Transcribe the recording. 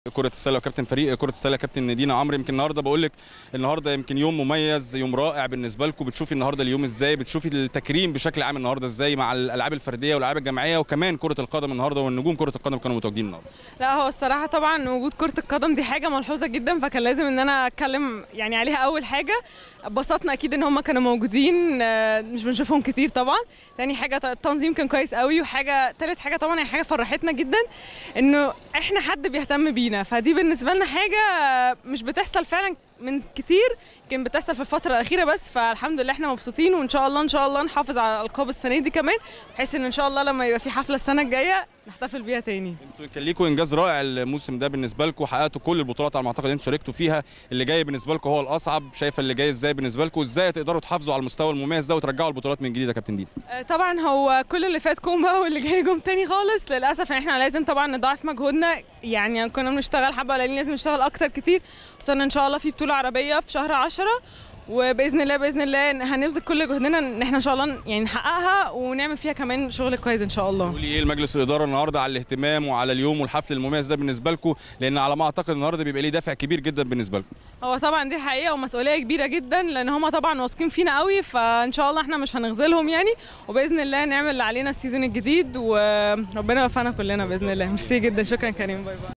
كرة السلة وكابتن فريق كرة السلة كابتن دينا عمرو يمكن النهارده بقول لك النهارده يمكن يوم مميز يوم رائع بالنسبة لكم بتشوفي النهارده اليوم ازاي بتشوفي التكريم بشكل عام النهارده ازاي مع الالعاب الفردية والالعاب الجماعية وكمان كرة القدم النهارده والنجوم كرة القدم كانوا متواجدين النهارده لا هو الصراحة طبعا وجود كرة القدم دي حاجة ملحوظة جدا فكان لازم ان انا اتكلم يعني عليها اول حاجة اتبسطنا اكيد ان هم كانوا موجودين آه، مش بنشوفهم كتير طبعا تاني حاجة التنظيم كان كويس قوي وحاجة تالت حاجة طبعا هي حاجة فرحتنا جدا انه احنا حد بيهتم بينا فدي بالنسبة لنا حاجة آه، مش بتحصل فعلا من كتير يمكن بتحصل في الفترة الأخيرة بس فالحمد لله احنا مبسوطين وإن شاء الله إن شاء الله نحافظ على الألقاب السنة دي كمان بحيث إن إن شاء الله لما يبقى في حفلة السنة الجاية نحتفل بيها تاني انتوا كان ليكم انجاز رائع الموسم ده بالنسبة لكم حققتوا كل البطولات على ما اعتقد انتوا شاركتوا فيها اللي جاي بالنسبة لكم هو الأصعب شايفة اللي جاي ازاي بالنسبة لكم ازاي تقدروا تحافظوا على المستوى المميز ده وترجعوا البطولات من جديد يا كابتن دينا آه، طبعا هو كل اللي فات كوم بقى واللي جاي جم تاني خالص للاسف احنا لازم طبعا نضاعف مجهودنا يعني كنا بنشتغل حبه قليلين لازم نشتغل اكتر كتير خصوصا ان شاء الله في بطوله عربيه في شهر 10 وباذن الله باذن الله هنبذل كل جهدنا ان احنا ان شاء الله يعني نحققها ونعمل فيها كمان شغل كويس ان شاء الله قولي ايه لمجلس الاداره النهارده على الاهتمام وعلى اليوم والحفل المميز ده بالنسبه لكم لان على ما اعتقد النهارده بيبقى ليه دافع كبير جدا بالنسبه لكم هو طبعا دي حقيقه ومسؤوليه كبيره جدا لان هم طبعا واثقين فينا قوي فان شاء الله احنا مش هنخذلهم يعني وباذن الله نعمل اللي علينا السيزون الجديد وربنا يوفقنا كلنا باذن الله ميرسي جدا شكرا كريم باي باي